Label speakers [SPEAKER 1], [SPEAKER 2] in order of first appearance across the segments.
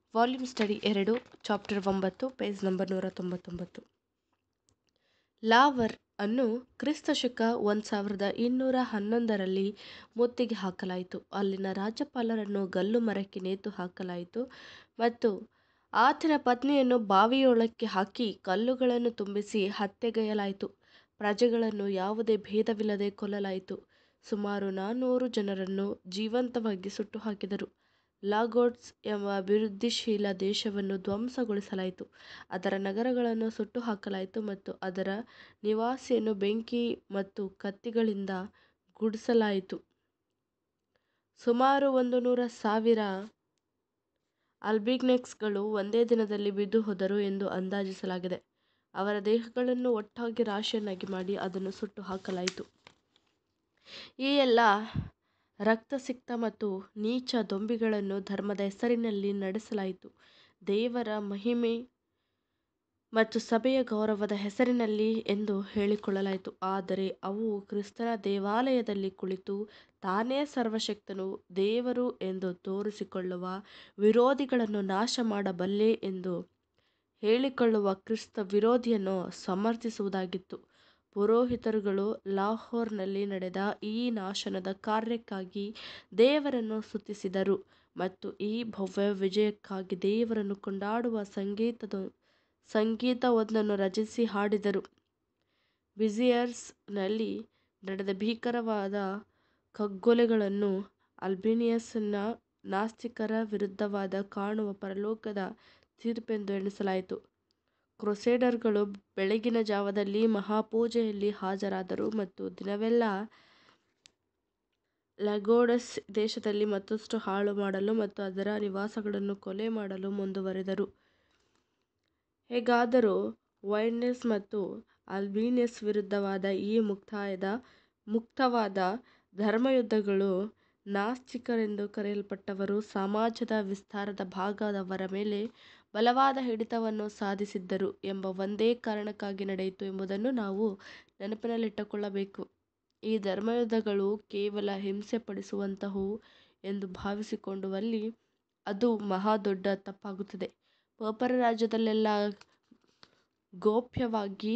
[SPEAKER 1] Volume study ಎರಡು chapter ಒಂಬತ್ತು page number ನೂರ ತೊಂಬತ್ತೊಂಬತ್ತು ಲಾವರ್ ಅನ್ನು ಕ್ರಿಸ್ತ ಶಕ ಒಂದು ಸಾವಿರದ ಇನ್ನೂರ ಹನ್ನೊಂದರಲ್ಲಿ ಮುತ್ತಿಗೆ ಹಾಕಲಾಯಿತು ಅಲ್ಲಿನ ರಾಜ್ಯಪಾಲರನ್ನು ಗಲ್ಲು ಮರಕ್ಕೆ ನೇತು ಹಾಕಲಾಯಿತು ಮತ್ತು ಆತನ ಪತ್ನಿಯನ್ನು ಬಾವಿಯೊಳಕ್ಕೆ ಹಾಕಿ ಕಲ್ಲುಗಳನ್ನು ತುಂಬಿಸಿ ಹತ್ಯೆಗೈಯಲಾಯಿತು ಪ್ರಜೆಗಳನ್ನು ಯಾವುದೇ ಭೇದವಿಲ್ಲದೆ ಕೊಲ್ಲಲಾಯಿತು ಸುಮಾರು ನಾನ್ನೂರು ಜನರನ್ನು ಜೀವಂತವಾಗಿ ಸುಟ್ಟು ಹಾಕಿದರು ಲಾಗೋಡ್ಸ್ ಎಂಬ ಅಭಿವೃದ್ಧಿಶೀಲ ದೇಶವನ್ನು ಧ್ವಂಸಗೊಳಿಸಲಾಯಿತು ಅದರ ನಗರಗಳನ್ನು ಸುಟ್ಟು ಹಾಕಲಾಯಿತು ಮತ್ತು ಅದರ ನಿವಾಸಿಯನ್ನು ಬೆಂಕಿ ಮತ್ತು ಕತ್ತಿಗಳಿಂದ ಗುಡಿಸಲಾಯಿತು ಸುಮಾರು ಒಂದು ನೂರು ಸಾವಿರ ಅಲ್ಬಿಗೆನ್ಸ್ಗಳು ಒಂದೇ ದಿನದಲ್ಲಿ ಬಿದ್ದು ಹೋದರು ಎಂದು ಅಂದಾಜಿಸಲಾಗಿದೆ ಅವರ ದೇಹಗಳನ್ನು ಒಟ್ಟಾಗಿ ರಾಶಿಯನ್ನಾಗಿ ಮಾಡಿ ಅದನ್ನು ಸುಟ್ಟು ಹಾಕಲಾಯಿತು ಈ ಎಲ್ಲ ರಕ್ತಸಿಕ್ತ ಮತ್ತು ನೀಚ ದೊಂಬಿಗಳನ್ನು ಧರ್ಮದ ಹೆಸರಿನಲ್ಲಿ ನಡೆಸಲಾಯಿತು ದೇವರ ಮಹಿಮೆ ಮತ್ತು ಸಭೆಯ ಗೌರವದ ಹೆಸರಿನಲ್ಲಿ ಎಂದು ಹೇಳಿಕೊಳ್ಳಲಾಯಿತು ಆದರೆ ಅವು ಕ್ರಿಸ್ತನ ದೇವಾಲಯದಲ್ಲಿ ಕುಳಿತು ತಾನೇ ಸರ್ವಶಕ್ತನು ದೇವರು ಎಂದು ತೋರಿಸಿಕೊಳ್ಳುವ ವಿರೋಧಿಗಳನ್ನು ನಾಶ ಮಾಡಬಲ್ಲೆ ಎಂದು ಹೇಳಿಕೊಳ್ಳುವ ಕ್ರಿಸ್ತ ವಿರೋಧಿಯನ್ನು ಸಮರ್ಥಿಸುವುದಾಗಿತ್ತು ಪುರೋಹಿತರುಗಳು ಲಾಹೋರ್ನಲ್ಲಿ ನಡೆದ ಈ ನಾಶನದ ಕಾರ್ಯಕ್ಕಾಗಿ ದೇವರನ್ನು ಸ್ತುತಿಸಿದರು ಮತ್ತು ಈ ಭವ್ಯ ವಿಜಯಕ್ಕಾಗಿ ದೇವರನ್ನು ಕೊಂಡಾಡುವ ಸಂಗೀತದ ಸಂಗೀತವೊಂದನ್ನು ರಚಿಸಿ ಹಾಡಿದರು ಬಿಜಿಯರ್ಸ್ನಲ್ಲಿ ನಡೆದ ಭೀಕರವಾದ ಕಗ್ಗೊಲೆಗಳನ್ನು ಅಲ್ಬೇನಿಯಸ್ನ ನಾಸ್ತಿಕರ ವಿರುದ್ಧವಾದ ಕಾಣುವ ಪರಲೋಕದ ತೀರ್ಪೆಂದು ಎಣಿಸಲಾಯಿತು ಕ್ರೂಸೇಡರ್ಗಳು ಬೆಳಗಿನ ಜಾವದಲ್ಲಿ ಮಹಾಪೂಜೆಯಲ್ಲಿ ಹಾಜರಾದರು ಮತ್ತು ದಿನವೆಲ್ಲ ಲಾಗೋಡಸ್ ದೇಶದಲ್ಲಿ ಮತ್ತಷ್ಟು ಹಾಳು ಮಾಡಲು ಮತ್ತು ಅದರ ನಿವಾಸಿಗಳನ್ನು ಕೊಲೆ ಮಾಡಲು ಮುಂದುವರೆದರು ಹೇಗಾದರೂ ವೈನೆಸ್ ಮತ್ತು ಅಲ್ಬಿನಿಯಸ್ ವಿರುದ್ಧವಾದ ಈ ಮುಕ್ತಾಯದ ಮುಕ್ತವಾದ ಧರ್ಮಯುದ್ಧಗಳು ನಾಸ್ತಿಕರೆಂದು ಕರೆಯಲ್ಪಟ್ಟವರು ಸಮಾಜದ ವಿಸ್ತಾರದ ಭಾಗದವರ ಮೇಲೆ ಬಲವಾದ ಹಿಡಿತವನ್ನು ಸಾಧಿಸಿದ್ದರು ಎಂಬ ಒಂದೇ ಕಾರಣಕ್ಕಾಗಿ ನಡೆಯಿತು ಎಂಬುದನ್ನು ನಾವು ನೆನಪಿನಲ್ಲಿಟ್ಟುಕೊಳ್ಳಬೇಕು ಈ ಧರ್ಮಯುದ್ಧಗಳು ಕೇವಲ ಹಿಂಸೆಪಡಿಸುವಂತಹವು ಎಂದು ಭಾವಿಸಿಕೊಂಡಲ್ಲಿ ಅದು ಮಹಾ ದೊಡ್ಡ ತಪ್ಪಾಗುತ್ತದೆ ಪೋಪರ ರಾಜ್ಯದಲ್ಲೆಲ್ಲ ಗೌಪ್ಯವಾಗಿ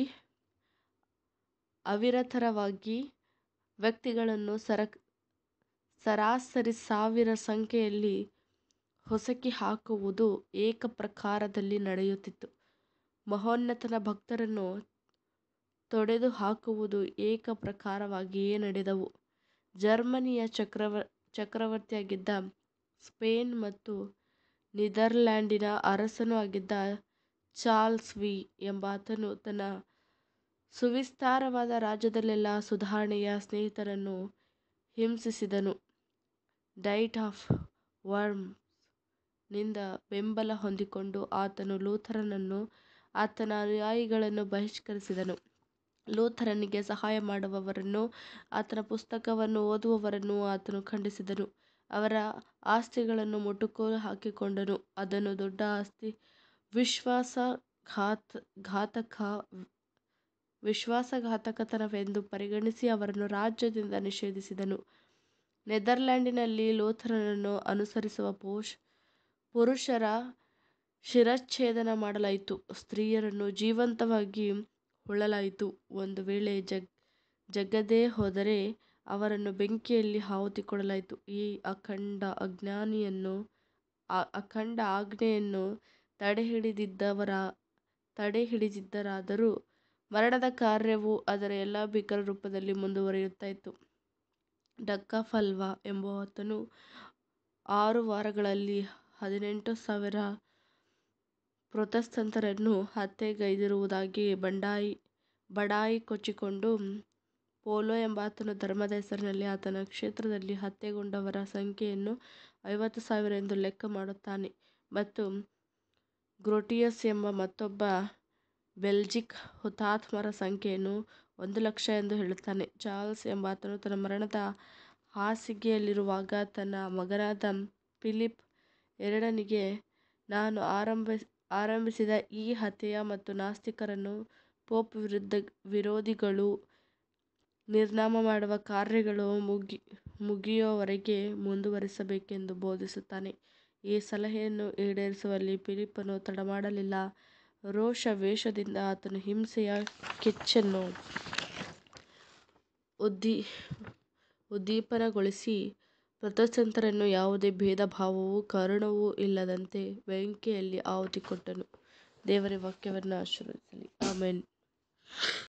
[SPEAKER 1] ಅವಿರತವಾಗಿ ವ್ಯಕ್ತಿಗಳನ್ನು ಸರ ಸರಾಸರಿ ಸಾವಿರ ಸಂಖ್ಯೆಯಲ್ಲಿ ಹೊಸಕಿ ಹಾಕುವುದು ಏಕಪ್ರಕಾರದಲ್ಲಿ ನಡೆಯುತ್ತಿತ್ತು ಮಹೋನ್ನತನ ಭಕ್ತರನ್ನು ತೊಡೆದು ಹಾಕುವುದು ಏಕಪ್ರಕಾರವಾಗಿಯೇ ನಡೆದವು ಜರ್ಮನಿಯ ಚಕ್ರವ ಚಕ್ರವರ್ತಿಯಾಗಿದ್ದ ಸ್ಪೇನ್ ಮತ್ತು ನೆದರ್ಲ್ಯಾಂಡಿನ ಅರಸನೂ ಆಗಿದ್ದ ಚಾರ್ಲ್ಸ್ ವಿ ಎಂಬಾತನು ತನ್ನ ಸುವಿಸ್ತಾರವಾದ ರಾಜ್ಯದಲ್ಲೆಲ್ಲ ಸುಧಾರಣೆಯ ಸ್ನೇಹಿತರನ್ನು ಹಿಂಸಿಸಿದನು ಡೈಟ್ ಆಫ್ ವರ್ಮ್ಸ್ ನಿಂದ ಬೆಂಬಲ ಹೊಂದಿಕೊಂಡು ಆತನು ಲೂಥರನನ್ನು ಆತನ ಅನುಯಾಯಿಗಳನ್ನು ಬಹಿಷ್ಕರಿಸಿದನು ಲೂಥರನಿಗೆ ಸಹಾಯ ಮಾಡುವವರನ್ನು ಆತನ ಪುಸ್ತಕವನ್ನು ಓದುವವರನ್ನು ಆತನು ಖಂಡಿಸಿದನು ಅವರ ಆಸ್ತಿಗಳನ್ನು ಮುಟ್ಟುಗೋಲು ಹಾಕಿಕೊಂಡನು ಅದನ್ನು ದೊಡ್ಡ ಆಸ್ತಿ ವಿಶ್ವಾಸಘಾತ ಘಾತಕ ವಿಶ್ವಾಸಘಾತಕತನವೆಂದು ಪರಿಗಣಿಸಿ ಅವರನ್ನು ರಾಜ್ಯದಿಂದ ನಿಷೇಧಿಸಿದನು ನೆದರ್ಲ್ಯಾಂಡಿನಲ್ಲಿ ಲೂಥರನನ್ನು ಅನುಸರಿಸುವ ಪೋಷ ಪುರುಷರ ಶಿರಚ್ಛೇದನ ಮಾಡಲಾಯಿತು ಸ್ತ್ರೀಯರನ್ನು ಜೀವಂತವಾಗಿ ಹೂಳಲಾಯಿತು ಒಂದು ವೇಳೆ ಜಗ್ ಜಗ್ಗದೇ ಹೋದರೆ ಅವರನ್ನು ಬೆಂಕಿಯಲ್ಲಿ ಆಹುತಿ ಕೊಡಲಾಯಿತು ಈ ಅಖಂಡ ಅಜ್ಞಾನಿಯನ್ನು ಅಖಂಡ ಆಜ್ಞೆಯನ್ನು ತಡೆಹಿಡಿದಿದ್ದವರ ತಡೆಹಿಡಿದಿದ್ದರಾದರೂ ಮರಣದ ಕಾರ್ಯವು ಅದರ ಎಲ್ಲ ಭೀಕರ ರೂಪದಲ್ಲಿ ಮುಂದುವರಿಯುತ್ತಾ ಇತ್ತು ಡಕ್ಕಫಲ್ವಾ ಎಂಬಾತನು ಆರು ವಾರಗಳಲ್ಲಿ ಹದಿನೆಂಟು ಸಾವಿರ ಪ್ರೊತೆಸ್ತಂತರನ್ನು ಹತ್ಯೆಗೈದಿರುವುದಾಗಿ ಬಂಡಾಯಿ ಬಡಾಯಿ ಕೊಚ್ಚಿಕೊಂಡು ಪೋಲೋ ಎಂಬಾತನು ಧರ್ಮದ ಹೆಸರಿನಲ್ಲಿ ಆತನ ಕ್ಷೇತ್ರದಲ್ಲಿ ಹತ್ಯೆಗೊಂಡವರ ಸಂಖ್ಯೆಯನ್ನು ಐವತ್ತು ಸಾವಿರ ಎಂದು ಲೆಕ್ಕ ಮಾಡುತ್ತಾನೆ ಮತ್ತು ಗ್ರೋಟಿಯಸ್ ಎಂಬ ಮತ್ತೊಬ್ಬ ಬೆಲ್ಜಿಕ್ ಹುತಾತ್ಮರ ಸಂಖ್ಯೆಯನ್ನು ಒಂದು ಲಕ್ಷ ಎಂದು ಹೇಳುತ್ತಾನೆ ಚಾರ್ಲ್ಸ್ ಎಂಬಾತನು ತನ್ನ ಮರಣದ ಹಾಸಿಗೆಯಲ್ಲಿರುವಾಗ ತನ್ನ ಮಗನಾದ ಫಿಲಿಪ್ ಎರಡನಿಗೆ ನಾನು ಆರಂಭ ಆರಂಭಿಸಿದ ಈ ಹತ್ಯೆಯ ಮತ್ತು ನಾಸ್ತಿಕರನ್ನು ಪೋಪ್ ವಿರುದ್ಧ ವಿರೋಧಿಗಳು ನಿರ್ನಾಮ ಮಾಡುವ ಕಾರ್ಯಗಳು ಮುಗಿ ಮುಗಿಯುವವರೆಗೆ ಮುಂದುವರಿಸಬೇಕೆಂದು ಬೋಧಿಸುತ್ತಾನೆ ಈ ಸಲಹೆಯನ್ನು ಈಡೇರಿಸುವಲ್ಲಿ ಫಿಲಿಪ್ಪನು ತಡಮಾಡಲಿಲ್ಲ. ರೋಷಾವೇಶದಿಂದ ಆತನು ಹಿಂಸೆಯ ಕೆಚ್ಚನ್ನು ಉದ್ದೀಪನಗೊಳಿಸಿ ಮತಸ್ಥರನ್ನು ಯಾವುದೇ ಭೇದಭಾವವೂ ಕಾರಣವೂ ಇಲ್ಲದಂತೆ ಬೆಂಕಿಯಲ್ಲಿ ಆಹುತಿಕೊಟ್ಟನು. ದೇವರ ವಾಕ್ಯವನ್ನು ಆಶೀರ್ವದಿಸಲಿ. ಆಮೆನ್.